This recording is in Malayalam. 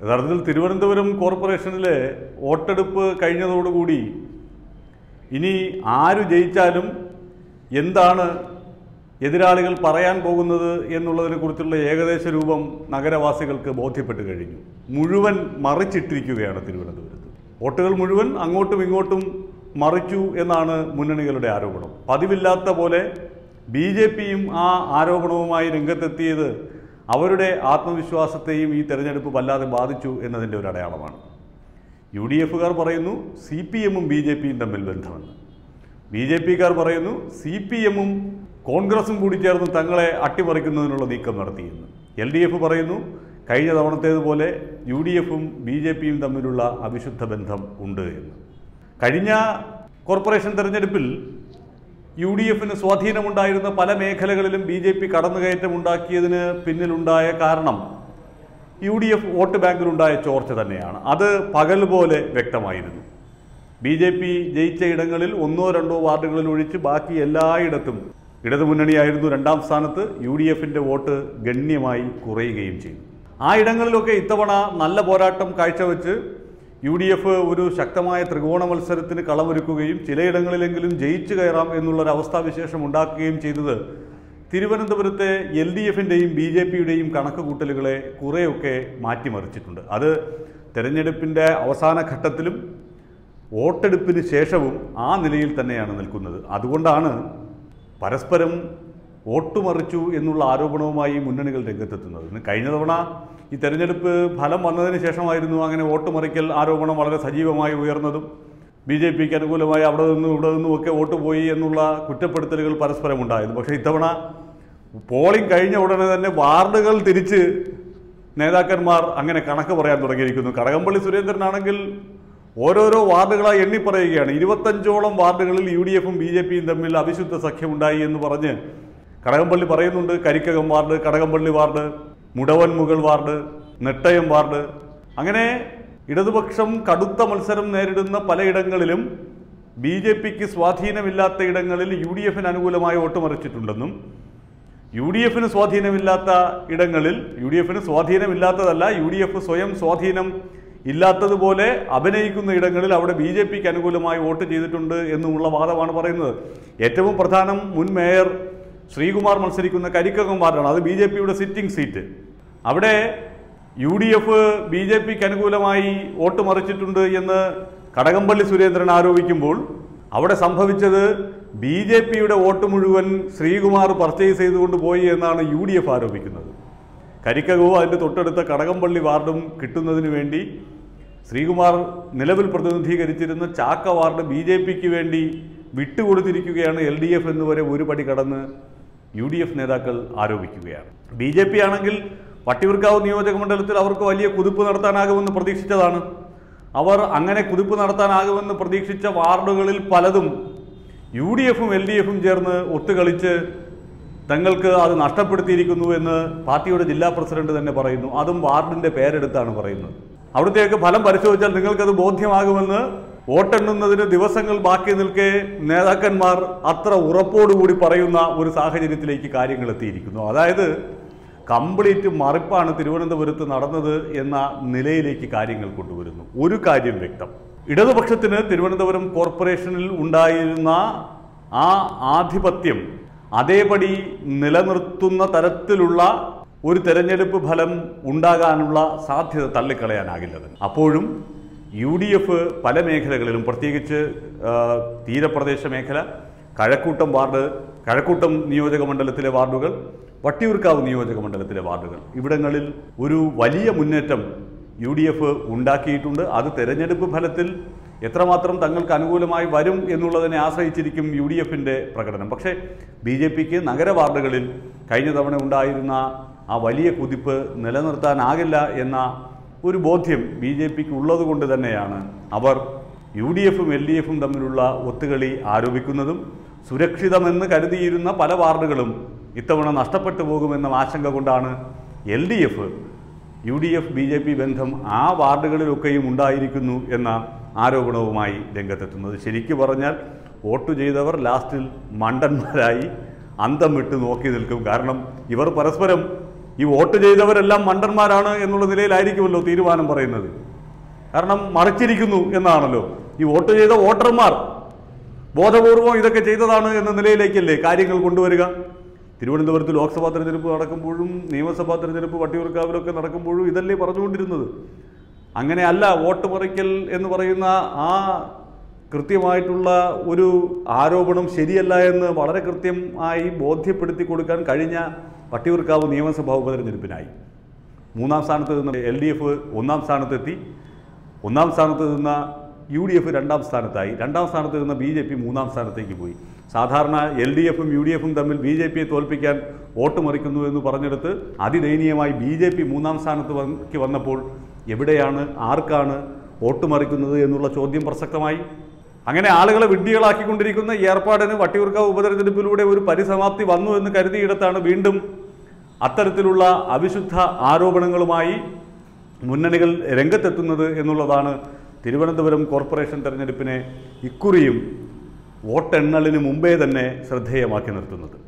യഥാർത്ഥത്തിൽ തിരുവനന്തപുരം കോർപ്പറേഷനിലെ വോട്ടെടുപ്പ് കഴിഞ്ഞതോടുകൂടി ഇനി ആര് ജയിച്ചാലും എന്താണ് എതിരാളികൾ പറയാൻ പോകുന്നത് എന്നുള്ളതിനെ കുറിച്ചുള്ള ഏകദേശ രൂപം നഗരവാസികൾക്ക് ബോധ്യപ്പെട്ട് കഴിഞ്ഞു മുഴുവൻ മറിച്ചിട്ടിരിക്കുകയാണ് തിരുവനന്തപുരത്ത് വോട്ടുകൾ മുഴുവൻ അങ്ങോട്ടും ഇങ്ങോട്ടും മറിച്ചു എന്നാണ് മുന്നണികളുടെ ആരോപണം പതിവില്ലാത്ത പോലെ ബി ജെ പിയും ആ ആരോപണവുമായി രംഗത്തെത്തിയത് അവരുടെ ആത്മവിശ്വാസത്തെയും ഈ തെരഞ്ഞെടുപ്പ് വല്ലാതെ ബാധിച്ചു എന്നതിൻ്റെ ഒരു അടയാളമാണ് യു ഡി എഫുകാർ പറയുന്നു സി പി എമ്മും ബി ജെ പിയും തമ്മിൽ ബന്ധമെന്ന് ബി ജെ പിക്കാർ പറയുന്നു സി പി എമ്മും കോൺഗ്രസും കൂടി ചേർന്ന് തങ്ങളെ അട്ടിമറിക്കുന്നതിനുള്ള നീക്കം നടത്തിയെന്ന് എൽ ഡി എഫ് പറയുന്നു കഴിഞ്ഞ തവണത്തേതുപോലെ യു ഡി എഫും ബി ജെ പിയും തമ്മിലുള്ള അവിശുദ്ധ ബന്ധം ഉണ്ട് എന്ന് കഴിഞ്ഞ കോർപ്പറേഷൻ തെരഞ്ഞെടുപ്പിൽ യു ഡി എഫിന് സ്വാധീനമുണ്ടായിരുന്ന പല മേഖലകളിലും ബി ജെ പി കടന്നുകയറ്റമുണ്ടാക്കിയതിന് പിന്നിലുണ്ടായ കാരണം യു ഡി എഫ് വോട്ട് ബാങ്കിലുണ്ടായ ചോർച്ച തന്നെയാണ് അത് പകൽ പോലെ വ്യക്തമായിരുന്നു ബി ജെ പി ജയിച്ച ഇടങ്ങളിൽ ഒന്നോ രണ്ടോ വാർഡുകളിൽ ഒഴിച്ച് ബാക്കി എല്ലായിടത്തും ഇടതുമുന്നണിയായിരുന്നു രണ്ടാം സ്ഥാനത്ത് യു ഡി എഫിൻ്റെ വോട്ട് ഗണ്യമായി കുറയുകയും ചെയ്തു ആ ഇടങ്ങളിലൊക്കെ ഇത്തവണ നല്ല പോരാട്ടം കാഴ്ചവെച്ച് യു ഡി എഫ് ഒരു ശക്തമായ ത്രികോണ മത്സരത്തിന് കളമൊരുക്കുകയും ചിലയിടങ്ങളിലെങ്കിലും ജയിച്ചു കയറാം എന്നുള്ളൊരു അവസ്ഥാവിശേഷം ഉണ്ടാക്കുകയും ചെയ്തത് തിരുവനന്തപുരത്തെ എൽ ഡി എഫിൻ്റെയും ബി ജെ പിയുടെയും കണക്ക് കൂട്ടലുകളെ കുറേയൊക്കെ മാറ്റിമറിച്ചിട്ടുണ്ട് അത് തെരഞ്ഞെടുപ്പിൻ്റെ അവസാന ഘട്ടത്തിലും വോട്ടെടുപ്പിന് ശേഷവും ആ നിലയിൽ തന്നെയാണ് നിൽക്കുന്നത് അതുകൊണ്ടാണ് പരസ്പരം വോട്ടുമറിച്ചു എന്നുള്ള ആരോപണവുമായി മുന്നണികൾ രംഗത്തെത്തുന്നത് ഇന്ന് കഴിഞ്ഞ തവണ ഈ തെരഞ്ഞെടുപ്പ് ഫലം വന്നതിന് ശേഷമായിരുന്നു അങ്ങനെ വോട്ടുമറിക്കൽ ആരോപണം വളരെ സജീവമായി ഉയർന്നതും ബി ജെ പിക്ക് അനുകൂലമായി അവിടെ നിന്നും ഇവിടെ നിന്നും ഒക്കെ വോട്ട് പോയി എന്നുള്ള കുറ്റപ്പെടുത്തലുകൾ പരസ്പരം ഉണ്ടായത് പക്ഷേ ഇത്തവണ പോളിംഗ് കഴിഞ്ഞ ഉടനെ തന്നെ വാർഡുകൾ തിരിച്ച് നേതാക്കന്മാർ അങ്ങനെ കണക്ക് പറയാൻ തുടങ്ങിയിരിക്കുന്നു കടകംപള്ളി സുരേന്ദ്രനാണെങ്കിൽ ഓരോരോ വാർഡുകളായി എണ്ണി പറയുകയാണ് ഇരുപത്തഞ്ചോളം വാർഡുകളിൽ യു ഡി എഫും ബി ജെ പിയും തമ്മിൽ അവിശുദ്ധ സഖ്യമുണ്ടായി എന്ന് പറഞ്ഞ് കടകംപള്ളി പറയുന്നുണ്ട് Karikkakam ward Kadakampally ward Mudavan Mukal ward Nettayam ward അങ്ങനെ ഇടതുപക്ഷം കടുത്ത മത്സരം നേരിടുന്ന പലയിടങ്ങളിലും ബി ജെ പിക്ക് സ്വാധീനമില്ലാത്ത ഇടങ്ങളിൽ യു ഡി എഫിന് അനുകൂലമായി വോട്ട് മറിച്ചിട്ടുണ്ടെന്നും യു ഡി എഫിന് സ്വാധീനമില്ലാത്ത ഇടങ്ങളിൽ യു ഡി എഫിന് സ്വാധീനമില്ലാത്തതല്ല യു ഡി എഫ് സ്വയം സ്വാധീനം ഇല്ലാത്തതുപോലെ അഭിനയിക്കുന്ന ഇടങ്ങളിൽ അവിടെ ബി ജെ പിക്ക് അനുകൂലമായി വോട്ട് ചെയ്തിട്ടുണ്ട് എന്നുമുള്ള വാദമാണ് പറയുന്നത് ഏറ്റവും പ്രധാനം മുൻ മേയർ ശ്രീകുമാർ മത്സരിക്കുന്ന കരിക്കകം വാർഡാണ് അത് ബി ജെ പിയുടെ സിറ്റിംഗ് സീറ്റ് അവിടെ U D F B J പിക്ക് അനുകൂലമായി വോട്ട് മറിച്ചിട്ടുണ്ട് എന്ന് കടകംപള്ളി സുരേന്ദ്രൻ ആരോപിക്കുമ്പോൾ അവിടെ സംഭവിച്ചത് ബി ജെ പിയുടെ വോട്ട് മുഴുവൻ ശ്രീകുമാർ പർച്ചേസ് ചെയ്തുകൊണ്ട് പോയി എന്നാണ് യു ഡി എഫ് ആരോപിക്കുന്നത് കരിക്കകവും അതിൻ്റെ തൊട്ടടുത്ത കടകംപള്ളി വാർഡും കിട്ടുന്നതിന് വേണ്ടി ശ്രീകുമാർ നിലവിൽ പ്രതിനിധീകരിച്ചിരുന്ന ചാക്ക വാർഡ് ബി ജെ പിക്ക് വേണ്ടി വിട്ടുകൊടുത്തിരിക്കുകയാണ് എൽ ഡി എഫ് എന്നുവരെ ഒരു പടി കടന്ന് യു ഡി എഫ് നേതാക്കൾ ആരോപിക്കുകയാണ് ബി ജെ പി ആണെങ്കിൽ വട്ടിയൂർക്കാവ് നിയോജക മണ്ഡലത്തിൽ അവർക്ക് വലിയ കുതിപ്പ് നടത്താനാകുമെന്ന് പ്രതീക്ഷിച്ചതാണ് അവർ അങ്ങനെ കുതിപ്പ് നടത്താനാകുമെന്ന് പ്രതീക്ഷിച്ച വാർഡുകളിൽ പലതും യു ഡി എഫും എൽ ഡി എഫും ചേർന്ന് ഒത്തുകളിച്ച് തങ്ങൾക്ക് അത് നഷ്ടപ്പെടുത്തിയിരിക്കുന്നു എന്ന് പാർട്ടിയുടെ ജില്ലാ പ്രസിഡന്റ് തന്നെ പറയുന്നു അതും വാർഡിന്റെ പേരെടുത്താണ് പറയുന്നത് അവിടത്തേക്ക് ഫലം പരിശോധിച്ചാൽ നിങ്ങൾക്കത് ബോധ്യമാകുമെന്ന് വോട്ടെണ്ണുന്നതിന് ദിവസങ്ങൾ ബാക്കി നിൽക്കെ നേതാക്കന്മാർ അത്ര ഉറപ്പോടുകൂടി പറയുന്ന ഒരു സാഹചര്യത്തിലേക്ക് കാര്യങ്ങൾ എത്തിയിരിക്കുന്നു അതായത് കംപ്ലീറ്റ് മറിപ്പാണ് തിരുവനന്തപുരത്ത് നടന്നത് എന്ന നിലയിലേക്ക് കാര്യങ്ങൾ കൊണ്ടുവരുന്നു ഒരു കാര്യം വ്യക്തം ഇടതുപക്ഷത്തിന് തിരുവനന്തപുരം കോർപ്പറേഷനിൽ ഉണ്ടായിരുന്ന ആ ആധിപത്യം അതേപടി നിലനിർത്തുന്ന തരത്തിലുള്ള ഒരു തെരഞ്ഞെടുപ്പ് ഫലം ഉണ്ടാകാനുള്ള സാധ്യത തള്ളിക്കളയാനാകില്ലത് അപ്പോഴും യു ഡി എഫ് പല മേഖലകളിലും പ്രത്യേകിച്ച് ആ, തീരപ്രദേശ മേഖല കഴക്കൂട്ടം വാർഡ് കഴക്കൂട്ടം നിയോജക മണ്ഡലത്തിലെ വാർഡുകൾ വട്ടിയൂർക്കാവ് നിയോജക മണ്ഡലത്തിലെ വാർഡുകൾ ഇവിടങ്ങളിൽ ഒരു വലിയ മുന്നേറ്റം യു ഡി എഫ് ഉണ്ടാക്കിയിട്ടുണ്ട് അത് തെരഞ്ഞെടുപ്പ് ഫലത്തിൽ എത്രമാത്രം തങ്ങൾക്ക് അനുകൂലമായി വരും എന്നുള്ളതിനെ ആശ്രയിച്ചിരിക്കും യു ഡി എഫിൻ്റെ പ്രകടനം പക്ഷേ ബി ജെ പിക്ക് നഗര വാർഡുകളിൽ കഴിഞ്ഞ തവണ ഉണ്ടായിരുന്ന ആ വലിയ കുതിപ്പ് നിലനിർത്താനാകില്ല എന്ന ഒരു ബോധ്യം ബി ജെ പിക്ക് ഉള്ളതുകൊണ്ട് തന്നെയാണ് അവർ യു ഡി എഫും എൽ ഡി എഫും തമ്മിലുള്ള ഒത്തുകളി ആരോപിക്കുന്നതും സുരക്ഷിതമെന്ന് കരുതിയിരുന്ന പല വാർഡുകളും ഇത്തവണ നഷ്ടപ്പെട്ടു പോകുമെന്ന ആശങ്ക കൊണ്ടാണ് L D F U D F B J P ബന്ധം ആ വാർഡുകളിലൊക്കെയും ഉണ്ടായിരിക്കുന്നു എന്ന ആരോപണവുമായി രംഗത്തെത്തുന്നത് ശരിക്കു പറഞ്ഞാൽ വോട്ട് ചെയ്തവർ ലാസ്റ്റിൽ മണ്ടന്മാരായി അന്തം വിട്ട് നോക്കി നിൽക്കും കാരണം ഇവർ പരസ്പരം ഈ വോട്ട് ചെയ്തവരെല്ലാം മണ്ടന്മാരാണ് എന്നുള്ള നിലയിലായിരിക്കുമല്ലോ തീരുമാനം പറയുന്നത് കാരണം മറിച്ചിരിക്കുന്നു എന്നാണല്ലോ ഈ വോട്ട് ചെയ്ത വോട്ടർമാർ ബോധപൂർവം ഇതൊക്കെ ചെയ്തതാണ് എന്ന നിലയിലേക്കല്ലേ കാര്യങ്ങൾ കൊണ്ടുവരിക തിരുവനന്തപുരത്ത് ലോക്സഭാ തെരഞ്ഞെടുപ്പ് നടക്കുമ്പോഴും നിയമസഭാ തെരഞ്ഞെടുപ്പ് വട്ടിയൂർക്കാവിലൊക്കെ നടക്കുമ്പോഴും ഇതല്ലേ പറഞ്ഞുകൊണ്ടിരുന്നത് അങ്ങനെ അല്ല വോട്ട് മറിക്കൽ എന്ന് പറയുന്ന ആ കൃത്യമായിട്ടുള്ള ഒരു ആരോപണം ശരിയല്ല എന്ന് വളരെ കൃത്യമായി ബോധ്യപ്പെടുത്തി കൊടുക്കാൻ കഴിഞ്ഞ വട്ടിയൂർക്കാവ് നിയമസഭാ ഉപതെരഞ്ഞെടുപ്പിനായി മൂന്നാം സ്ഥാനത്ത് നിന്ന് എൽ ഡി എഫ് ഒന്നാം സ്ഥാനത്തെത്തി ഒന്നാം സ്ഥാനത്ത് നിന്ന യു ഡി എഫ് രണ്ടാം സ്ഥാനത്തായി രണ്ടാം സ്ഥാനത്ത് നിന്ന ബി ജെ പി മൂന്നാം സ്ഥാനത്തേക്ക് പോയി സാധാരണ എൽ ഡി എഫും യു ഡി എഫും തമ്മിൽ ബി ജെ പിയെ തോൽപ്പിക്കാൻ വോട്ട് മറിക്കുന്നു എന്ന് പറഞ്ഞെടുത്ത് അതിദയനീയമായി ബി ജെ പി മൂന്നാം സ്ഥാനത്ത് വന്ന് വന്നപ്പോൾ എവിടെയാണ് ആർക്കാണ് വോട്ട് മറിക്കുന്നത് എന്നുള്ള ചോദ്യം പ്രസക്തമായി അങ്ങനെ ആളുകളെ വിഡ്ഢികളാക്കിക്കൊണ്ടിരിക്കുന്ന ഈ ഏർപ്പാടിന് വട്ടിയൂർക്കാവ് ഉപതെരഞ്ഞെടുപ്പിലൂടെ ഒരു പരിസമാപ്തി വന്നു എന്ന് കരുതിയിടത്താണ് വീണ്ടും അത്തരത്തിലുള്ള അവിശുദ്ധ ആരോപണങ്ങളുമായി മുന്നണികൾ രംഗത്തെത്തുന്നത് എന്നുള്ളതാണ് തിരുവനന്തപുരം കോർപ്പറേഷൻ തെരഞ്ഞെടുപ്പിനെ ഇക്കുറിയും വോട്ടെണ്ണലിന് മുമ്പേ തന്നെ ശ്രദ്ധേയമാക്കി നിർത്തുന്നത്